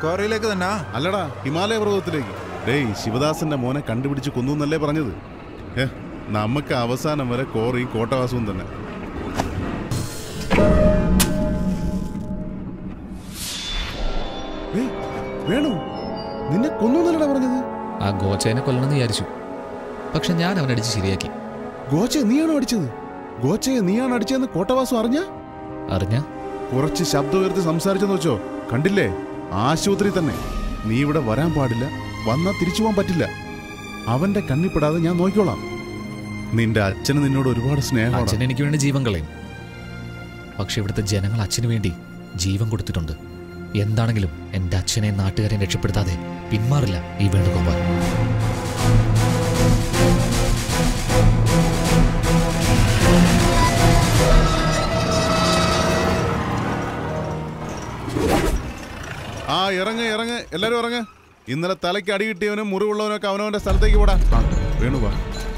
ക്വാറിയിലേക്ക് തന്നെ അല്ലടാ ഹിമാലയ പർവ്വതത്തിലേക്ക് ഡേയ് ശിവദാസന്റെ മോനെ കണ്ടുപിടിച്ച് കൊന്നു എന്നല്ലേ പറഞ്ഞത് ഏ നമുക്ക് അവസാനം വരെ കോറിയും കോട്ടവാസവും തന്നെ ഏയ്, വേണു നിന്നെ കൊന്നു എന്നല്ലടാ പറഞ്ഞത് ആ ഗോച്ചേനെ കൊല്ലണമെന്ന് വിചാരിച്ചു പക്ഷെ ഞാൻ അവനടിച്ച് ശരിയാക്കി ഗോച്ചയെ നീയാണോ അടിച്ചത് ഗോച്ചയെ നീയാണ് അടിച്ചതെന്ന് കോട്ടവാസം അറിഞ്ഞ അറിഞ്ഞ കുറച്ച് ശബ്ദം ഉയർത്തി സംസാരിച്ചെന്ന് വെച്ചോ കണ്ടില്ലേ ആശുപത്രി തന്നെ നീ ഇവിടെ വരാൻ പാടില്ല വന്നാ തിരിച്ചു പോകാൻ പറ്റില്ല അവന്റെ കണ്ണിപ്പെടാതെ ഞാൻ നോക്കിക്കോളാം നിന്റെ അച്ഛന് നിന്നോട് ഒരുപാട് സ്നേഹമാണ് അച്ഛൻ എനിക്ക് വേണ്ടി ജീവൻ കളയും പക്ഷെ ഇവിടുത്തെ ജനങ്ങൾ അച്ഛന് വേണ്ടി ജീവൻ കൊടുത്തിട്ടുണ്ട് എന്താണെങ്കിലും എൻ്റെ അച്ഛനെ നാട്ടുകാരെ രക്ഷപ്പെടുത്താതെ പിന്മാറില്ല ഈ വേണുഗോപാൽ ആ ഇറങ്ങ് ഇറങ്ങ് എല്ലാരും ഇറങ്ങ് ഇന്നലെ തലയ്ക്ക് അടി കിട്ടിയവനും മുറിവുള്ളവനൊക്കെ അവനവന്റെ സ്ഥലത്തേക്ക് പോടാ ആ, വേണു വാ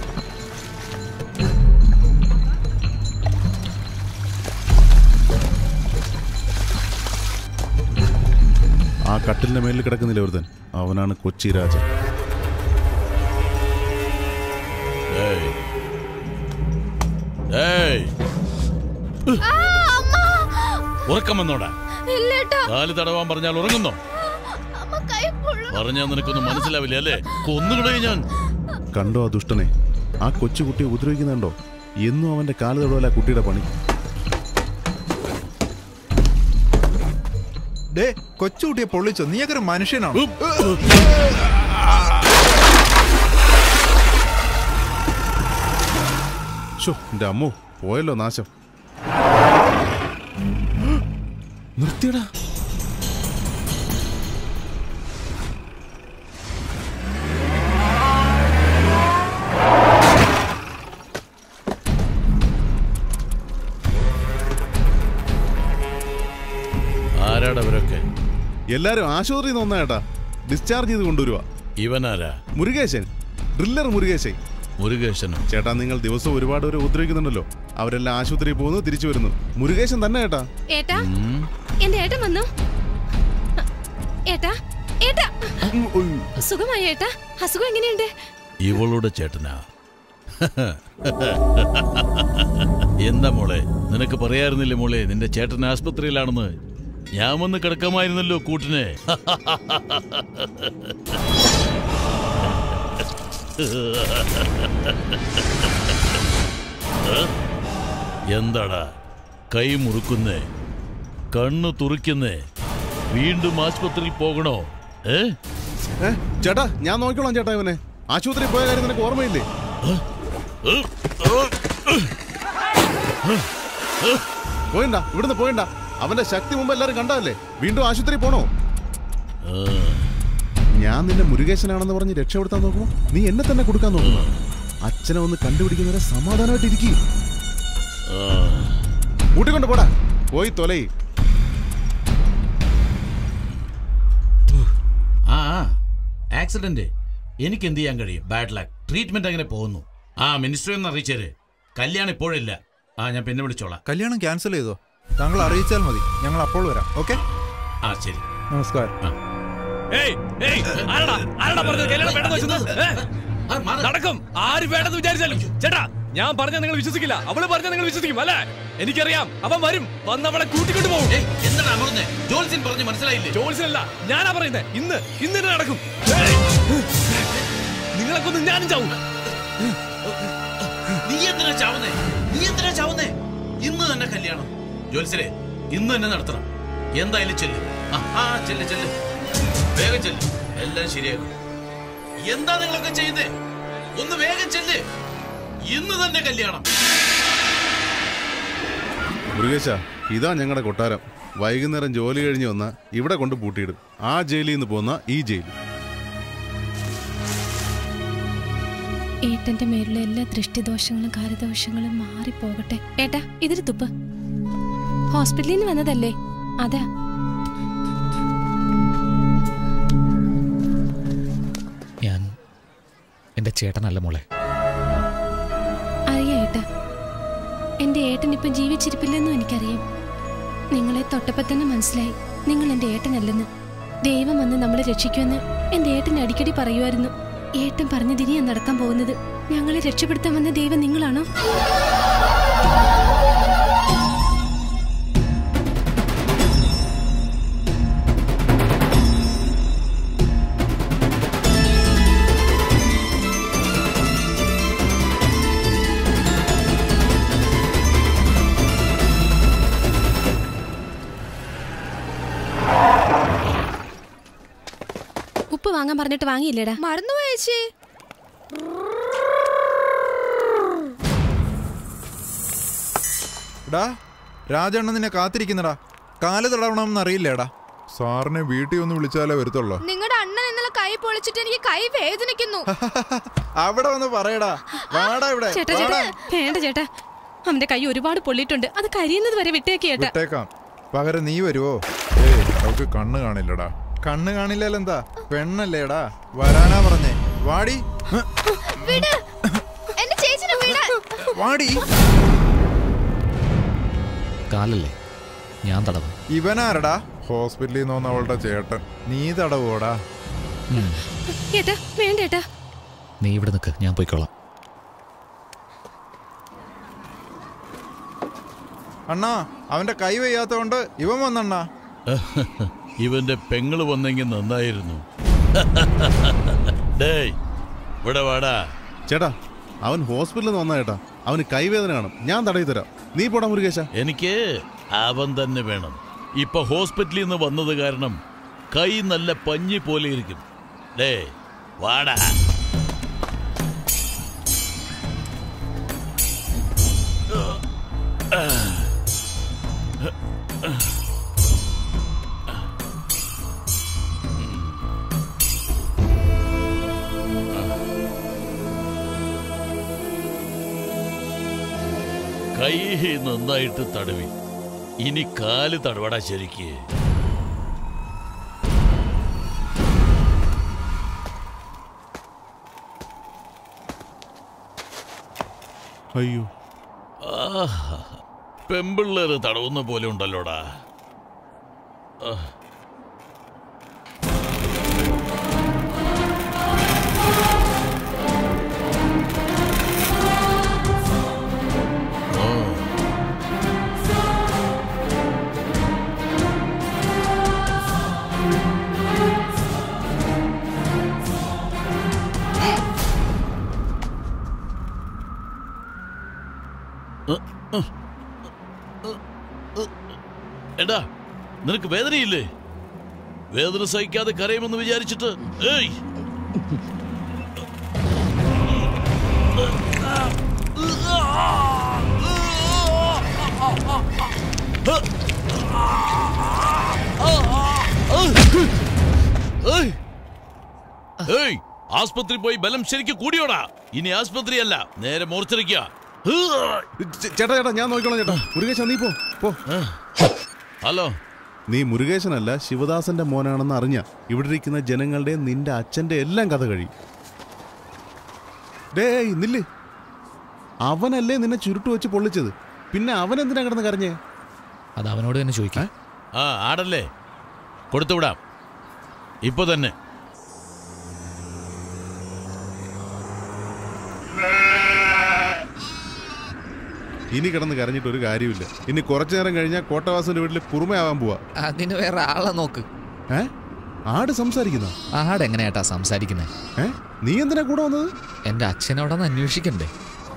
ആ കട്ടിലിന്റെ മേലിൽ കിടക്കുന്നില്ല ഒരുത്തൻ അവനാണ് കൊച്ചി രാജ ഏയ്. ഏയ്. ഉറക്കം വന്നോടാ ഇല്ലേട്ടാ കാല് തടവാൻ പറഞ്ഞാൽ ഉറങ്ങുന്നോ അമ്മ കൈ പൊള്ളു പറഞ്ഞാൽ നിനക്കൊന്നും മനസ്സിലാവില്ല അല്ലേ കൊന്നുകളയും ഞാൻ കണ്ടോ ആ ദുഷ്ടനെ ആ കൊച്ചുകുട്ടിയെ ഉപദ്രവിക്കുന്നുണ്ടോ എന്നും അവന്റെ കാല് തൊടുവല്ല കുട്ടിയുടെ പണി ഡേ കൊച്ചുകുട്ടിയെ പൊള്ളിച്ചോ നീയൊക്കെ ഒരു മനുഷ്യനാണ് ഷോ എന്റെ അമ്മോ പോയല്ലോ നാശം നിർത്തിയടാ ആരാടവരൊക്കെ എല്ലാരും ആശുപത്രിയിൽ നിന്ന് വന്നേട്ടാ ഡിസ്ചാർജ് ചെയ്ത് കൊണ്ടുവരുവാ ഇവനാരാ മുരുകേശൻ ഡ്രില്ലർ മുരുകേശൻ മുരുകേശനും ചേട്ടാ നിങ്ങൾ ദിവസം ഒരുപാട് പേര് ഉപദ്രവിക്കുന്നുണ്ടല്ലോ അവരെല്ലാം ആശുപത്രിയിൽ പോകുന്നു തിരിച്ചു വരുന്നു മുരുകേശൻ തന്നെ ചേട്ടാ ഏട്ടാ എന്റെ ഏട്ടൻ വന്നു ഏട്ടാ ഏട്ടാ സുഖമായി ഏട്ടാ അസുഖം എങ്ങനെയുണ്ട് ഇവളുടെ ചേട്ടനാ എന്താ മോളെ നിനക്ക് പറയാറുന്നില്ലേ മോളെ നിന്റെ ചേട്ടൻ ആസ്പത്രിയിലാണെന്ന് ഞാൻ വന്ന് കിടക്കാമായിരുന്നല്ലോ കൂട്ടിനെ എന്താടാ കൈ മുറുക്കുന്നേ കണ്ണു തുറിക്കുന്നേ വീണ്ടും ആസ്പത്രിയിൽ പോകണോ ഏ ഏ, ചേട്ടാ ഞാൻ നോക്കിക്കോളാം ചേട്ടാ ഇവനെ ആശുപത്രിയിൽ പോയ കാര്യം നിനക്ക് ഓർമ്മയില്ലേ പോയണ്ട ഇവിടുന്ന് പോയണ്ട അവന്റെ ശക്തി മുമ്പ് എല്ലാരും കണ്ടതല്ലേ വീണ്ടും ആശുപത്രി പോണോ ഞാൻ നിന്നെ മുരുകേശനാണെന്ന് പറഞ്ഞ് രക്ഷപ്പെടുത്താൻ നോക്കുമോ നീ എന്നെ തന്നെ കൊടുക്കാൻ നോക്കുന്നു അച്ഛനെ ഒന്ന് കണ്ടുപിടിക്കുന്നവരെ സമാധാനമായിട്ട് ഇരിക്കും കൂട്ടിക്കൊണ്ട് പോടാ പോയി തൊലയി ആ ആക്സിഡന്റ് എനിക്ക് എന്ത് ചെയ്യാൻ കഴിയും ബാഡ് ലക്ക് ട്രീറ്റ്മെന്റ് അങ്ങനെ പോകുന്നു ആ മിനിസ്റ്റർ ഒന്ന് അറിയിച്ചേര് കല്യാണം ഇപ്പോഴില്ല ആ ഞാൻ പിന്നെ വിളിച്ചോളാം കല്യാണം ക്യാൻസൽ ചെയ്തോ താങ്കൾ അറിയിച്ചാൽ മതി ഞങ്ങൾ അപ്പോൾ വരാം ഓക്കെ ആ ശരി നമസ്കാരം ഏയ് ഏയ് ആരടാ ആരടാ പറഞ്ഞത് കല്യാണം വേണ്ടെന്ന് വെച്ചത് ഏ? നടക്കും ആര് വേണ്ടെന്ന് വിചാരിച്ചാലും ചേട്ടാ ഞാൻ പറഞ്ഞ നിങ്ങൾ വിശ്വസിക്കില്ല അവള് പറഞ്ഞ നിങ്ങൾ വിശ്വസിക്കും അല്ലേ എനിക്കറിയാം അവൻ വരും വന്ന് അവളെ കൂട്ടിക്കൊണ്ട് പോകും എന്താണ് അമർന്നെ ജോൽസിൻ പറഞ്ഞ് മനസ്സിലായില്ലേ ജോത്സ്യനല്ല ഞാനാ പറയുന്നത് ഇന്ന് ഇന്ന് തന്നെ നടക്കും ഏയ്! നിങ്ങളെ കൊന്ന് ഞാനും ചാവും നീ എന്തിനാ ചാവുന്നേ നീ എന്തിനാ ചാവുന്നേ ഇന്ന് തന്നെ കല്യാണം ജോത്സരെ ഇന്ന് തന്നെ നടത്തണം എന്തായാലും ചെല്ല് ആ, ആ ചെല്ല് ചെല്ല് വേഗം ചെല്ല് എല്ലാം ശരിയാക്കും എന്താ നിങ്ങളൊക്കെ ചെയ്യുന്നേ ഒന്ന് വേഗം ചെല്ല് ഇന്ന് തന്നെ കല്യാണം മുരുകേശ ഇതാ ഞങ്ങളുടെ കൊട്ടാരം വൈകുന്നേരം ജോലി കഴിഞ്ഞ് വന്ന ഇവിടെ കൊണ്ട് പൂട്ടിയിടും ആ ജയിലിൽ നിന്ന് പോന്ന ഈ ജയിൽ ഏട്ടന്റെ മേലുള്ള എല്ലാ ദൃഷ്ടിദോഷങ്ങളും കാര്യദോഷങ്ങളും മാറിപ്പോകട്ടെ ഏട്ടാ ഇതിൽ തുപ്പ് ഹോസ്പിറ്റലിൽ നിന്ന് വന്നതല്ലേ അതാ ഞാൻ എൻ്റെ ചേട്ടനല്ല മോളെ അറിയാം ഏട്ടാ എന്റെ ഏട്ടൻ ഇപ്പൊ ജീവിച്ചിരിപ്പില്ലെന്നും എനിക്കറിയാം നിങ്ങളെ തൊട്ടപ്പോ തന്നെ മനസ്സിലായി നിങ്ങൾ എന്റെ ഏട്ടനല്ലെന്ന് ദൈവം വന്ന് നമ്മളെ രക്ഷിക്കുമെന്ന് എന്റെ ഏട്ടൻ അടിക്കടി പറയുമായിരുന്നു ഏട്ടൻ പറഞ്ഞതിനിയാ നടക്കാൻ പോകുന്നത് ഞങ്ങളെ രക്ഷപ്പെടുത്താൻ വന്ന ദൈവം നിങ്ങളാണോ ഉപ്പ് വാങ്ങാൻ പറഞ്ഞിട്ട് വാങ്ങിയില്ലേടാ മറന്നുപോയ ചേച്ചി എടാ രാജണ്ണ നിന്നെ കാത്തിരിക്കുന്നടാ കാല് തടവണമെന്ന് അറിയില്ലേടാ സാറിനെ വീട്ടിൽ ഒന്ന് വിളിച്ചാലേ വരുത്തുള്ളൂ നിങ്ങളുടെ അണ്ണൻ ഇന്നലെ കൈ പൊളിച്ചിട്ട് എനിക്ക് കൈ വേദനിക്കുന്നു അവിടെ വന്ന് പറയടാ വാടാ ഇവിടെ ചേട്ടാ ചേട്ടാ വേണ്ട ചേട്ടാ അവന്റെ കൈ ഒരുപാട് പൊള്ളിയിട്ടുണ്ട് അത് കരിയുന്നത് വരെ വിട്ടേക്ക് ചേട്ടാ വിട്ടേക്കാം പകരം നീ വരുവോ ഏയ് അവൾക്ക് കണ്ണ് കാണില്ലടാ കണ്ണ് കാണില്ലല്ലെന്താ പെണ്ണല്ലേടാ വരാനാ പറഞ്ഞേ വാടി ഹ്, വിട് എന്റെ ചേച്ചിനെ വിട് വാടി കാലല്ലേ ഞാൻ തടവും ഇവനാരടാ ഹോസ്പിറ്റലിൽ നിന്ന് വന്ന അവളുടെ ചേട്ടൻ നീ തടവോടാ ഉം. ഏട്ടാ വേണ്ട ഏട്ടാ നീ ഇവിടെ നിൽക്ക് ഞാൻ പോയിക്കോളാം അണ്ണാ അവന്റെ കൈ വയ്യാത്തോണ്ട് ഇവൻ വന്നണ്ണാ ഇവന്റെ പെങ്ങള് വന്നെങ്കിൽ നന്നായിരുന്നു ഡേയ് ഇവിടെ വാടാ ചേട്ടാ അവൻ ഹോസ്പിറ്റലിൽ നിന്ന് വന്നാ ചേട്ടാ അവന് കൈവേദന കാണും ഞാൻ തടയി തരാം നീ പോടാ മുരുകേശ എനിക്ക് അവൻ തന്നെ വേണം ഇപ്പൊ ഹോസ്പിറ്റലിൽ നിന്ന് വന്നത് കാരണം കൈ നല്ല പഞ്ഞി പോലെ ഇരിക്കും ഡേ വാടാ കൈ നന്നായിട്ട് തടവി ഇനി കാല് തടവടാ ശരിക്ക് അയ്യോ ആഹാ. പെമ്പിള്ളേര് തടവുന്ന പോലെ ഉണ്ടല്ലോടാ ആ. ആ. എടാ നിനക്ക് വേദനയില്ലേ വേദന സഹിക്കാതെ കരയുമെന്ന് വിചാരിച്ചിട്ട് ഏയ് ഏയ്. ഏയ് ആസ്പത്രി പോയി ബലം ശരിക്കും കൂടിയോടാ ഇനി ആസ്പത്രിയല്ല നേരെ മോർച്ചറിക്കുക ചേ- ചേട്ടാ ചേട്ടാ ഞാൻ നോക്കിക്കോളാം ചേട്ടാ മുരുകേശ നീ പോ പോ ഹലോ നീ മുരുകേശനല്ല ശിവദാസന്റെ മോനാണെന്ന് അറിഞ്ഞ ഇവിടെ ഇരിക്കുന്ന ജനങ്ങളുടെ നിന്റെ അച്ഛന്റെ എല്ലാം കഥ കഴിയും ഡേയ് നില്ല് അവനല്ലേ നിന്നെ ചുരുട്ട് വെച്ച് പൊള്ളിച്ചത് പിന്നെ അവൻ എന്തിനാ കിടന്ന് കരഞ്ഞേ അത് അവനോട് തന്നെ ചോദിക്കാം ആ ആടല്ലേ കൊടുത്തുവിടാം ഇപ്പൊ തന്നെ ഇനി കിടന്ന് കരഞ്ഞിട്ട് ഒരു കാര്യമില്ല ഇനി കുറച്ചു നേരം കഴിഞ്ഞാൽ കോട്ടവാസന്റെ വീട്ടിൽ കുറുമയാവാൻ പോവാ അതിന് വേറെ ആളെ നോക്ക് ഏ ആട് സംസാരിക്കുന്ന ആട് എങ്ങനെയാട്ടാ സംസാരിക്കുന്നത് ഏ നീ എന്തിനാ കൂടെ വന്നത് എന്റെ അച്ഛനോടൊന്ന് അന്വേഷിക്കണ്ടേ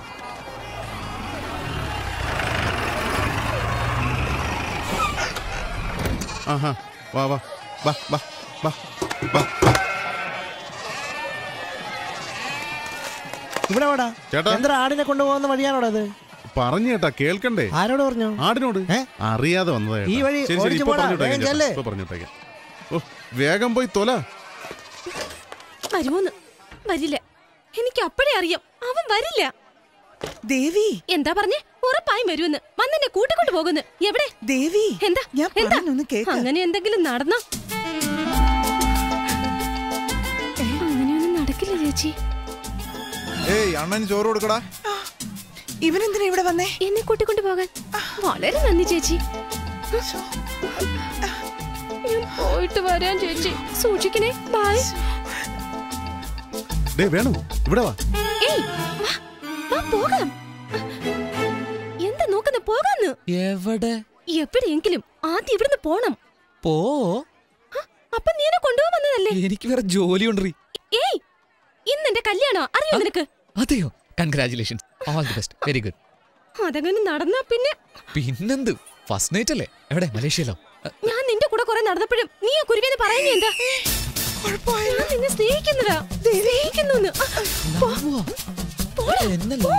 ആഹാ വാ വാ വാ വാ വാ വാ ഇവിടെ വാടാ ചേട്ടാ. എന്താ ആടിനെ കൊണ്ടുപോകുന്ന വഴിയാണോടാ അത് പറഞ്ഞു കേട്ടാ കേൾക്കണ്ടേ ആരോട് പറഞ്ഞു ആടിനോട് ഏ? അറിയാതെ വന്നതാ ചേട്ടാ. ഈ വഴി ശരി ശരി ഓടിച്ച് ഇപ്പൊ പോടാ. പറഞ്ഞിട്ടേക്കാം വേഗം ചേട്ടാ. ചെല്ല്. ഇപ്പൊ പറഞ്ഞിട്ടേക്കാം ഓ വേഗം പോയി തൊല വരുമോന്ന് വരില്ല എനിക്ക് അപ്പഴേ അറിയാം അവൻ വരില്ല ദേവി എന്താ പറഞ്ഞേ ഉറപ്പായും വരുമെന്ന് വന്നെന്നെ കൂട്ടിക്കൊണ്ട് പോകുന്നു എവിടെ ദേവി എന്താ ഞാൻ എന്താ പറയുന്നൊന്ന് കേക്ക്. അങ്ങനെ എന്തെങ്കിലും നടന്നോ അങ്ങനെയൊന്നും നടക്കില്ല ചേച്ചി ഏയ് അണ്ണന് ചോറ് കൊടുക്കടാ ഇവനെന്തിനാ ഇവിടെ വന്നേ എന്നെ കൂട്ടിക്കൊണ്ട് പോകാൻ വളരെ നന്ദി ചേച്ചി ഞാൻ പോയിട്ട് വരാൻ ചേച്ചി സൂക്ഷിക്കണേ ബൈ ഡേ വേണു ഇവിടെ വാ ഏയ് വാ, വാ പോകാം എന്താ നോക്കുന്ന പോകാന്ന് എവിടെ എവിടെയെങ്കിലും ആദ്യം ഇവിടുന്ന് പോണം പോ ഹ, അപ്പൊ നീ എന്നെ കൊണ്ടുപോകാൻ വന്നതല്ലേ എനിക്ക് വേറെ ജോലി ഉണ്ടറി ഏയ് ഇന്ന് എന്റെ കല്യാണോ അറിയോ നിനക്ക് അതെയോ congratulations all the best very good അതങ്ങനെ നടന്നാ പിന്നെ പിന്നെന്ത് ഫസ്റ്റ് നൈറ്റ് അല്ലേ എവിടെ മലേഷ്യയിലോ അ, ഞാൻ നിന്റെ കൂടെ കുറെ നടന്നപ്പോഴും നീ ആ കുരുവിന്ന് പറയുന്നേ എന്താ ഞാൻ നിന്നെ സ്നേഹിക്കുന്നതാ സ്നേഹിക്കുന്നു എന്നല്ല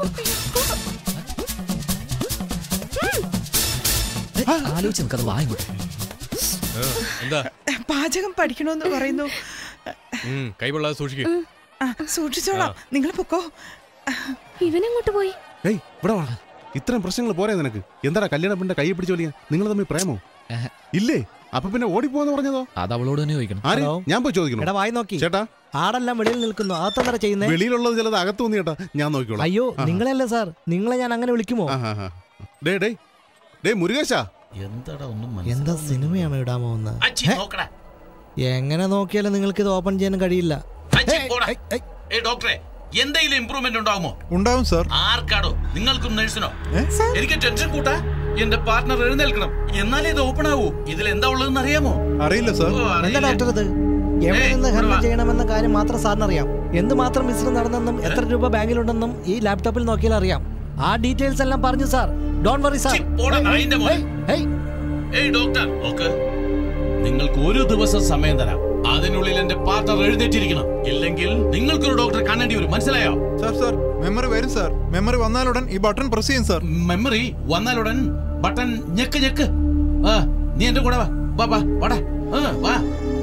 ആലോചിച്ച് നമുക്കത് വാങ്ങിക്കോട്ടെ എന്താ പാചകം പഠിക്കണമെന്ന് പറയുന്നു ഉം, കൈ പൊള്ളാതെ സൂക്ഷിക്കുക ആ, സൂക്ഷിച്ചോളാം നിങ്ങൾ പൊക്കോ ഇവനെങ്ങോട്ട് പോയി ഏയ് ഇവിടെ വാ ഇത്രയും പ്രശ്നങ്ങൾ പോരെ നിനക്ക് എന്താടാ കല്യാണ പെണ്ണിന്റെ കൈ പിടിച്ചു വലിയ നിങ്ങൾ തമ്മിൽ പ്രേമോ ഏഹ്. ഇല്ലേ അപ്പൊ പിന്നെ ഓടിപ്പോന്ന് പറഞ്ഞതോ അത് അവളോട് തന്നെ ചോദിക്കണം ആര് ഹലോ. ഞാൻ പോയി ചോദിക്കണം എടാ വായി നോക്കി ചേട്ടാ ആടെല്ലാം വെളിയിൽ നിൽക്കുന്നു അകത്തെന്താ ചെയ്യുന്നേ വെളിയിലുള്ളത് ചിലത് അകത്ത് വന്നു ചേട്ടാ ഞാൻ നോക്കിക്കോളാം അയ്യോ ആ. നിങ്ങളല്ലേ സാർ നിങ്ങളെ ഞാൻ അങ്ങനെ വിളിക്കുമോ ആ, ആ, ആ. ഡേ ഡേ ഡേ മുരുകേശ എന്താടാ ഒന്നും എന്താ സിനിമയാണോ ഇടാമോ എന്ന് അച്ചി നോക്കടാ എങ്ങനെ നോക്കിയാലും നിങ്ങൾക്ക് ഇത് ഓപ്പൺ ചെയ്യാൻ കഴിയില്ല അച്ചി ഏയ്, പോടാ ഏയ്, ഏയ്. ഏ ഡോക്ടറെ എന്തെങ്കിലും ഇമ്പ്രൂവ്മെന്റ് ഉണ്ടാകുമോ ഉണ്ടാവും സാർ ആർക്കാടോ നിങ്ങൾക്കും നഴ്സിനോ എനിക്ക് ടെൻഷൻ കൂട്ടാ എന്റെ പാർട്ട്ണർ എഴുന്നേൽക്കണം എന്നാലേ ഇത് ഓപ്പൺ ആവൂ ഇതിൽ എന്താ ഉള്ളതെന്ന് അറിയാമോ അറിയില്ല സാർ ഓ, എന്താ അറിയില്ല. ഡോക്ടർ ഇത് എവിടെ ഏയ്, നിന്ന് ഇവിടെ ഹാൻഡിൽ വാ. ചെയ്യണമെന്ന കാര്യം മാത്രം സാറിന് അറിയാം എന്ത് മാത്രം മിശ്രം നടന്നെന്നും എത്ര രൂപ ബാങ്കിലുണ്ടെന്നും ഈ ലാപ്ടോപ്പിൽ നോക്കിയാൽ അറിയാം ആ ഡീറ്റെയിൽസ് എല്ലാം പറഞ്ഞു സാർ ഡോണ്ട് വറി സാർ ഛി, പോടാ നായിന്റെ മോനെ. ഏയ് ഡോക്ടർ നോക്ക് നിങ്ങൾക്ക് ഒരു ദിവസം സമയം തരാം അതിനുള്ളിൽ എന്റെ പാർട്ണർ എഴുന്നേറ്റിരിക്കണം ഇല്ലെങ്കിൽ നിങ്ങൾക്കൊരു ഡോക്ടറെ കാണേണ്ടി വരും മനസ്സിലായോ സാർ സാർ മെമ്മറി വരും സാർ മെമ്മറി വന്നാലുടൻ ഈ ബട്ടൺ പ്രസ് ചെയ്യും സാർ മെമ്മറി വന്നാലുടൻ ബട്ടൺ ഞെക്ക് ഞെക്ക് ആ നീ എന്റെ കൂടെ വാ വാ വാ വാടാ ആ, വാ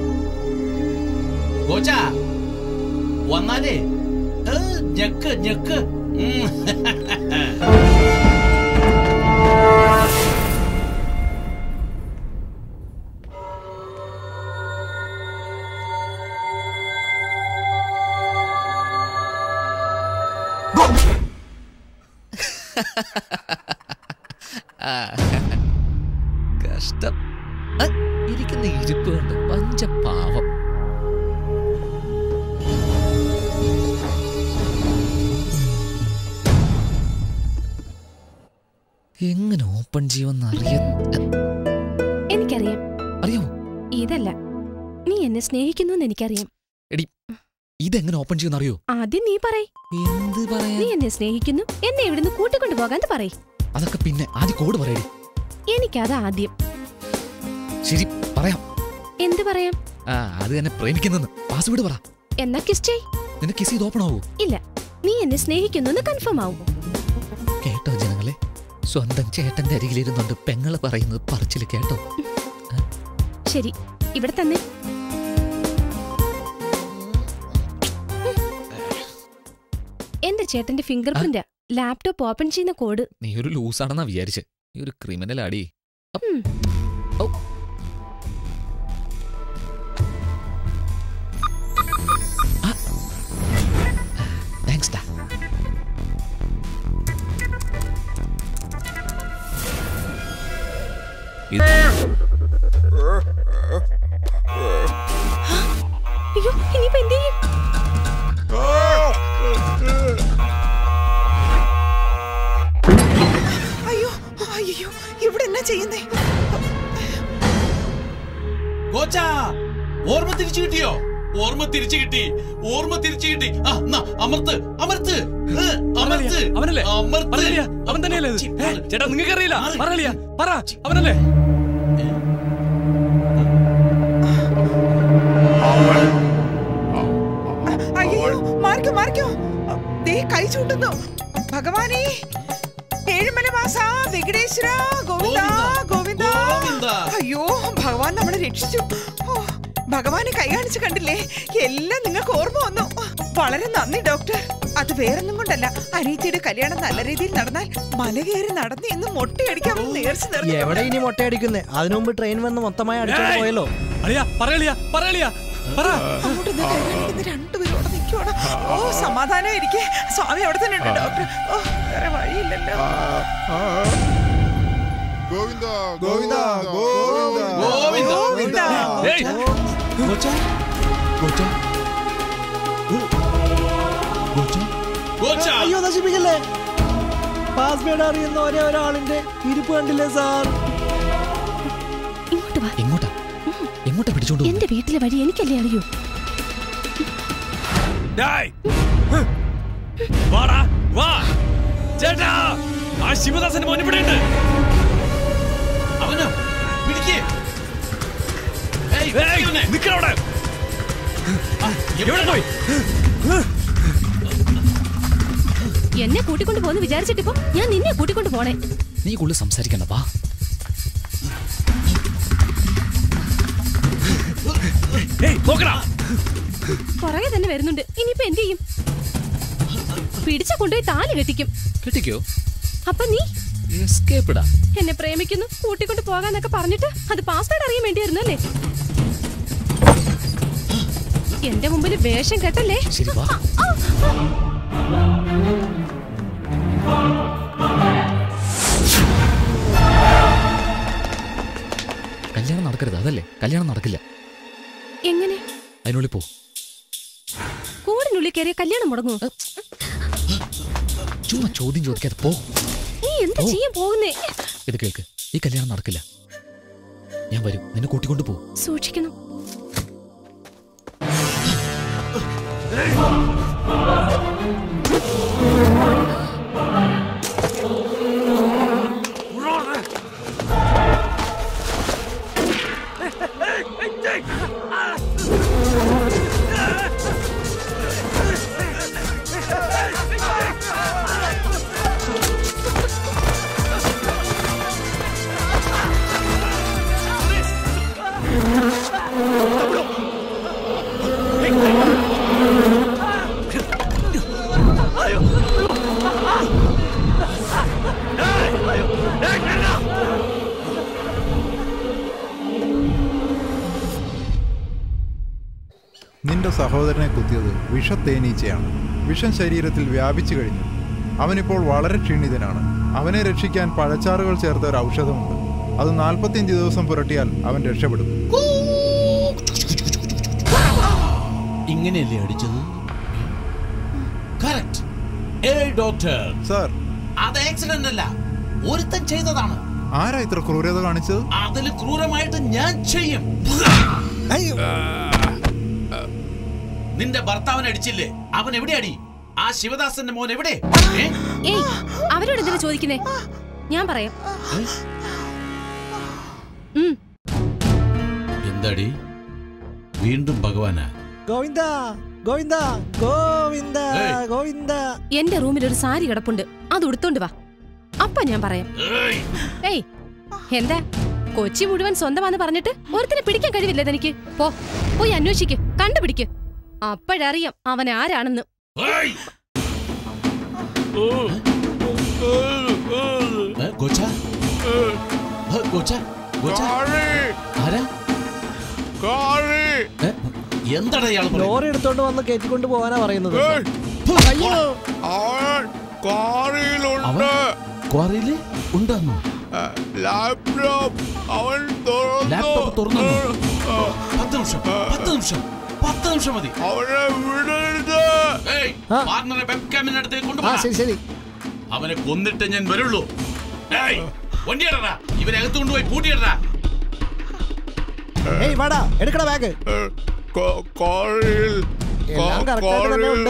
കോച്ച വന്നാലേ ഏ, ഞെക്ക് ഞെക്ക് ഉം. ആ. കഷ്ടം അ, ഇരിക്കുന്ന ഇരിപ്പ് കണ്ട് പഞ്ച പാവം എങ്ങനെ ഓപ്പൺ ചെയ്യുമെന്ന് അറിയ എനിക്കറിയാം അറിയാമോ ഇതല്ല നീ എന്നെ സ്നേഹിക്കുന്നു എന്ന് എനിക്കറിയാം എടി ഇതെങ്ങനെ ഓപ്പൺ ചെയ്യുമെന്ന് അറിയോ ആദ്യം നീ പറയ് എന്ത് പറയാ നീ എന്നെ സ്നേഹിക്കുന്നു എന്നെ ഇവിടുന്ന് കൂട്ടിക്കൊണ്ടു പോകാന്ന് പറയ് അതൊക്കെ പിന്നെ ആദ്യം കോഡ് പറയടി എനിക്കത് ആദ്യം ശരി പറയാം എന്ത് പറയാം ആ അത് തന്നെ പ്രേമിക്കുന്നെന്ന് പാസ്വേഡ് പറ എന്നാ കിസ് ചെയ് നിന്റെ കിസ് ചെയ്ത് ഓപ്പൺ ആവൂ ഇല്ല നീ എന്നെ സ്നേഹിക്കുന്നു എന്ന് കൺഫേം ആവും കേട്ടോ ജനങ്ങളെ സ്വന്തം ചേട്ടന്റെ അരികിലിരുന്നുണ്ട് പെങ്ങള് പറയുന്നത് പറച്ചില് കേട്ടോ ശരി ഇവിടെ തന്നെ എന്റെ ചേട്ടന്റെ ഫിംഗർ പ്രിന്റ് ലാപ്ടോപ്പ് ഓപ്പൺ ചെയ്യുന്ന കോഡ് നീ ഒരു ലൂസാണെന്നാ വിചാരിച്ച് നീ ഒരു ക്രിമിനൽ ആടി ഉം. ഔ. ആ. താങ്ക്സ് ഡാ അയ്യോ ഇനിയിപ്പോ എന്ത് ചെയ്യും അയ്യോ അയ്യോ ഇവിടെ എന്നാ ചെയ്യുന്നേ കോച്ചാ ഓർമ്മ തിരിച്ചു കിട്ടിയോ ഓർമ്മ തിരിച്ചു കിട്ടി ഓർമ്മ തിരിച്ചു കിട്ടി ആ എന്നാ, അമർത്ത് അമർത്ത് ഏ, അമർത്ത് അവനല്ലേ അമർത്ത് പറഞ്ഞില്ല അവൻ തന്നെയല്ലേ ഇത്? ചി, ഏ, ചേട്ടാ നിങ്ങൾക്ക് അറിയില്ല പറയലിയ പറ അവനല്ലേ അയ്യോ മാറിക്കോ മാറിക്കോ ദേ കൈ ചൂണ്ടുന്നു ഭഗവാനേ ഏഴുമല മാസ വെങ്കടേശ്വര ഗോവിന്ദ ഗോവിന്ദ ഗോവിന്ദ. അയ്യോ ഭഗവാൻ നമ്മളെ രക്ഷിച്ചു ഓ, ഭഗവാനെ കൈ കാണിച്ച് കണ്ടില്ലേ എല്ലാം നിങ്ങൾക്ക് ഓർമ്മ വന്നു വളരെ നന്ദി ഡോക്ടർ അത് വേറൊന്നും കൊണ്ടല്ല അനീത്തിയുടെ കല്യാണം നല്ല രീതിയിൽ നടന്നാൽ മല കയറി നടന്ന് ഇന്ന് മൊട്ടയടിക്കാൻ നേർച്ച എവിടെ ഇനി മുട്ടയടിക്കുന്നേ അതിനു മുമ്പ് ട്രെയിൻ വന്ന് മൊത്തമായി അടിച്ചോണ്ട് ഏയ്! പോയല്ലോ അളിയ പറയലിയ പറയലിയ പറ അങ്ങോട്ട് നിന്ന് കൈ കാണിക്കുന്ന രണ്ടുപേരും അവിടെ നിൽക്കുവാണ് ഓ സമാധാനം ഇരിക്കെ സ്വാമി അവിടെ തന്നെ ഉണ്ട് ഡോക്ടർ ഓ വേറെ വഴിയില്ലല്ലോ ഗോവിന്ദ ഗോവിന്ദ ഗോവിന്ദ. ഗോവിന്ദ. ഏയ്, ഗോച്ച അയ്യോ നശിപ്പിക്കല്ലേ പാസ്വേഡ് അറിയുന്ന ഒരേ ഒരാളിന്റെ ഇരിപ്പ് കണ്ടില്ലേ സാർ ഇങ്ങോട്ട് വാ എങ്ങോട്ടാ എങ്ങോട്ടാ പിടിച്ചോണ്ട് പോകുന്നത്? എന്റെ വീട്ടിലെ വഴി എനിക്കല്ലേ അറിയൂ ഡേയ്. ഹ്. വാടാ വാ ചേട്ടാ ആ ശിവദാസന്റെ മോൻ ഇവിടെ ഉണ്ട് അവനോ പിടിക്കേ ഏയ്, ഏയ്, ഇവനെ. നിക്കവിടെ ആ, എവിടെ പോയി എന്നെ കൂട്ടിക്കൊണ്ട് പോന്ന് വിചാരിച്ചിട്ടിപ്പോ ഞാൻ നിന്നെ കൂട്ടിക്കൊണ്ട് പോണേ നീ കൂടുതൽ സംസാരിക്കണ്ട വാ ഏയ് നോക്കടാ പുറകെ തന്നെ വരുന്നുണ്ട് ഇനിയിപ്പോ എന്ത് ചെയ്യും പിടിച്ച കൊണ്ടുപോയി താലി കെട്ടിക്കും കിട്ടിക്കോ അപ്പൊ നീ എസ്കേപ്പ് ഇടാ എന്നെ പ്രേമിക്കുന്നു കൂട്ടിക്കൊണ്ട് പോകാന്നൊക്കെ പറഞ്ഞിട്ട് അത് പാസ്വേഡ് അറിയാൻ വേണ്ടിയായിരുന്നു അല്ലേ എന്റെ മുമ്പിൽ വേഷം കെട്ടല്ലേ ശരി വാ ആ, ആ. കല്യാണം നടക്കരുത് അതല്ലേ കല്യാണം നടക്കില്ല എങ്ങനെ അതിനുള്ളിൽ പോ കൂടിനുള്ളിൽ കയറിയ കല്യാണം മുടങ്ങുമോ ചുമ്മാ ചോദ്യം ചോദിക്കാതെ പോ നീ എന്താ ചെയ്യാൻ പോകുന്നേ ഇത് കേൾക്ക് ഈ കല്യാണം നടക്കില്ല ഞാൻ വരും നിന്നെ കൂട്ടിക്കൊണ്ട് പോ സൂക്ഷിക്കണം നിന്റെ സഹോദരനെ കുത്തിയത് വിഷത്തേനീച്ചയാണ് വിഷം ശരീരത്തിൽ വ്യാപിച്ചു കഴിഞ്ഞു അവനിപ്പോൾ വളരെ ക്ഷീണിതനാണ് അവനെ രക്ഷിക്കാൻ പഴച്ചാറുകൾ ചേർത്ത ഒരു ഔഷധമുണ്ട് അത് നാൽപ്പത്തിയഞ്ച് ദിവസം പുരട്ടിയാൽ അവൻ രക്ഷപ്പെടും ഇങ്ങനെയല്ലേ അടിച്ചത് കറക്റ്റ് ഏയ് ഡോക്ടർ സാർ അത് ആക്സിഡന്റ് അല്ല ഒരുത്തൻ ചെയ്തതാണ് ആരാ ഇത്ര ക്രൂരത കാണിച്ചത് അതിൽ ക്രൂരമായിട്ട് ഞാൻ ചെയ്യും നിന്റെ ഭർത്താവിനെ അടിച്ചില്ലേ അവൻ എവിടെ അടി ആ ശിവദാസന്റെ മോൻ എവിടെ ഏ? ഏയ് അവരോട് എന്തിനാ ചോദിക്കുന്നേ ഞാൻ പറയാം ഉം എന്താടി വീണ്ടും ഭഗവാനാ ഗോവിന്ദ ഗോവിന്ദ ഗോവിന്ദ ഏയ്. ഗോവിന്ദ എന്റെ റൂമിൽ ഒരു സാരി കിടപ്പുണ്ട് അത് ഉടുത്തോണ്ട് വാ അപ്പൊ ഞാൻ പറയാം ഏയ്, ഏയ് എന്താ കൊച്ചി മുഴുവൻ സ്വന്തമാന്ന് പറഞ്ഞിട്ട് ഒരുത്തിനെ പിടിക്കാൻ കഴിവില്ല തനിക്ക് പോ പോയി അന്വേഷിക്ക് കണ്ടുപിടിക്ക് അപ്പോഴറിയാം അവൻ ആരാണെന്ന് ഏയ്. ഏ, ഗോച്ച ഏ, ഗോച്ച ഗോച്ച ആരാ ഏ, എന്താടാ ഇയാൾ പറയുന്നത്? ലോറി എടുത്തോണ്ട് വന്ന് കയറ്റിക്കൊണ്ട് പോകാനാ പറയുന്നത് അയ്യോ അവൻ ക്വാറിയില് ഉണ്ടെന്നോ ലാപ്ടോപ്പ് അവൻ ലാപ്ടോപ്പ് തുറന്നു പത്ത് നിമിഷം പത്ത് നിമിഷം പത്ത് നിമിഷം മതി അവനെ വിടരുത് ഏയ്, ആ. പാർട്ണറെ വെബ്കാമിന്റെ അടുത്തേക്ക് ആ കൊണ്ടുപോകാം ശരി ശരി അവനെ കൊന്നിട്ട് ഞാൻ വരുള്ളൂ ഏയ്, വണ്ടിയിടടാ ഇവനെ അകത്ത് കൊണ്ടുപോയി പൂട്ടിയിടടാ ഏയ് വാടാ എടുക്കടാ ബാഗ് കോറിൽ എല്ലാം correct ആയിട്ട് തന്നെ ഉണ്ട്.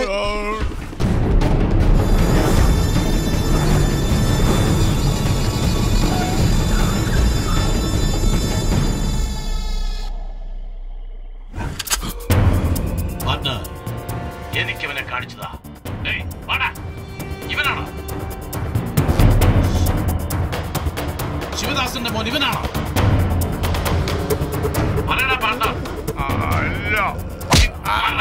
പാർട്ണർ എനിക്ക് ഇവനെ കാണിച്ചതാ ഏയ്, വാടാ. ഇവനാണോ ശിവദാസന്റെ മോൻ ഇവനാണോ പറയടാ പാർട്ണർ അല്ല ആരാ?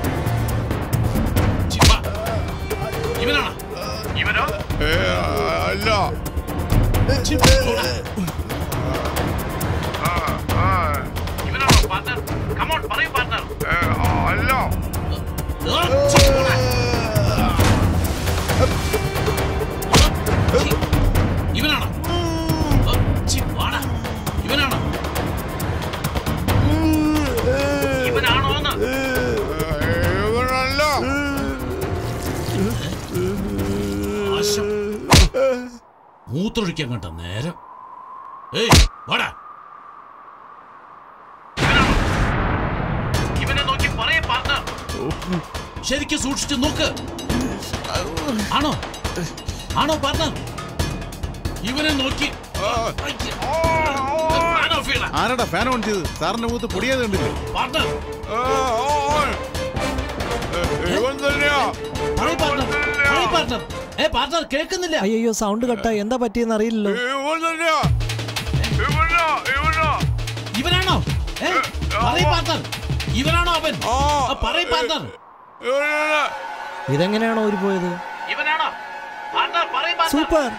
ചിപ്പ. ഇവനാണോ ഇവനോ ഏ, അല്ല ചിപ്പ, ചോടാ. ഇവനാണോ പാർട്ണർ കമോൺ പറയൂ പാർട്ണർ ഏ, അല്ല ആ, ചിപ്പോടാ. ചി. ഇവനാണോ ആ, മൂത്രമൊഴിക്കാൻ കണ്ട നേരം ഏയ് വാടാ ഇവനെ നോക്കി പറയേ പാർട്ണർ ശരിക്കും സൂക്ഷിച്ച് നോക്ക് ആണോ ആണോ പാർട്ണർ ഇവനെ നോക്കി Fan off ചെയ്യടാ. ആരാടാ ഫാൻ ഓൺ ചെയ്ത് സാറിന്റെ മുഖത്ത് പൊടിയാതെ കണ്ടില്ലേ പാർട്ണർ പറയ് പാർട്ണർ പറയ് പാർട്ണർ ഏ പാർട്ണർ കേൾക്കുന്നില്ല അയ്യോ സൗണ്ട് കട്ടാ എന്താ പറ്റിയെന്ന് അറിയില്ലല്ലോ ഇവനാണോ ഏ പറയ് പാർട്ണർ ഇവനാണോ അവൻ ആ, പറയ് പാർട്ണർ ഇതെങ്ങനെയാണോ ഊരി പോയത് ഇവനാണോ പാർട്ണർ പറയ് പാർട്ണർ സൂപ്പർ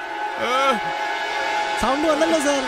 സൗണ്ട് വന്നല്ലോ സാർ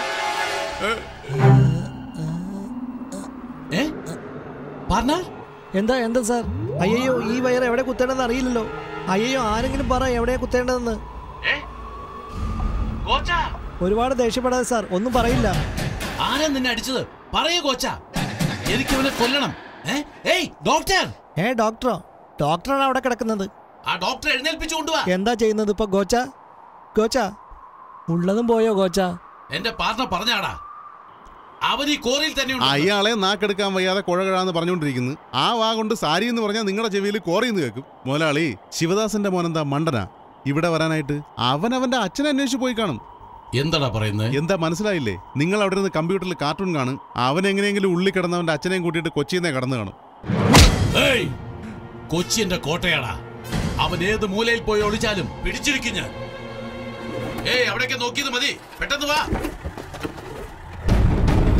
ഏ പാർട്ണർ എന്താ എന്താ സാർ അയ്യോ ഈ വയർ എവിടെ കുത്തേണ്ടതെന്ന് അറിയില്ലല്ലോ അയ്യോ ആരെങ്കിലും പറ എവിടെയാ കുത്തേണ്ടതെന്ന് ഏ കോച്ചാ ഒരുപാട് ദേഷ്യപ്പെടാതെ സാർ ഒന്നും പറയില്ല ആരാ നിന്നെ അടിച്ചത് പറയൂ കോച്ച എനിക്ക് ഇവനെ കൊല്ലണം ഏ ഏയ് ഡോക്ടർ ഏ ഡോക്ടറോ ഡോക്ടറാണ് അവിടെ കിടക്കുന്നത് ആ ഡോക്ടറെ എഴുന്നേൽപ്പിച്ചു കൊണ്ടുവാ എന്താ ചെയ്യുന്നത് ഇപ്പൊ ഗോച്ച ഗോച്ച ഉള്ളതും പോയോ ഗോച്ച എന്റെ പാർട്ണർ പറഞ്ഞാടാ അവൻ ഈ കോറിയിൽ തന്നെ ഉണ്ട് അയാളെ നാക്കെടുക്കാൻ വയ്യാതെ കുഴകഴാന്ന് പറഞ്ഞുകൊണ്ടിരിക്കുന്നു ആ വാ കൊണ്ട് സാരി എന്ന് പറഞ്ഞാൽ നിങ്ങളുടെ ചെവിയിൽ കോറിയെന്ന് കേൾക്കും മുതലാളി ശിവദാസന്റെ മോനെന്താ മണ്ടനാ ഇവിടെ വരാനായിട്ട് അവൻ അവന്റെ അച്ഛനെ അന്വേഷിച്ച് പോയി കാണും എന്താടാ പറയുന്നത് എന്താ മനസ്സിലായില്ലേ നിങ്ങൾ അവിടെ നിന്ന് കമ്പ്യൂട്ടറിൽ കാർട്ടൂൺ കാണും അവൻ എങ്ങനെയെങ്കിലും ഉള്ളിൽ കിടന്നവന്റെ അച്ഛനെയും കൂട്ടിയിട്ട് കൊച്ചിയിൽ നിന്ന് കടന്നു കാണും ഏയ് കൊച്ചി എന്റെ കോട്ടയാടാ അവൻ ഏത് മൂലയിൽ പോയി ഒളിച്ചാലും പിടിച്ചിരിക്കും ഞാൻ ഏയ് അവിടേക്ക് നോക്കിയത് മതി പെട്ടെന്ന് വാ